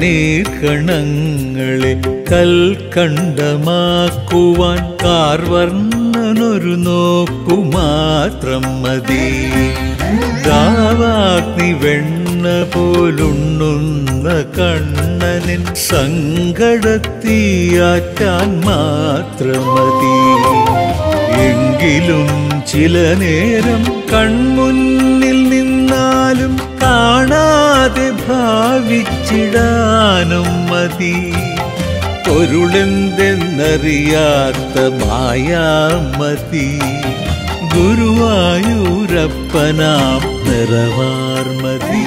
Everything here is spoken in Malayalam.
കണ്ണീർ കണങ്ങളെ കൽക്കണ്ടമാക്കുവാൻ കാർവർണ്ണനൊരു നോക്കു മാത്രം മതി ദാവാഗ്നി വെണ്ണ പോലുണ്ണുന്ന കണ്ണനിൻ സങ്കടത്തീയാറ്റാൻ മാത്രം മതി എങ്കിലും ചില നേരം കൺമുന്നിൽ നിന്നാലും കാണാതെ ഭാവിച്ചിടാനും മതി പൊരുളെന്തെന്നറിയാത്ത മായാമതി ഗുരുവായൂരപ്പനാം നിറവാർമതി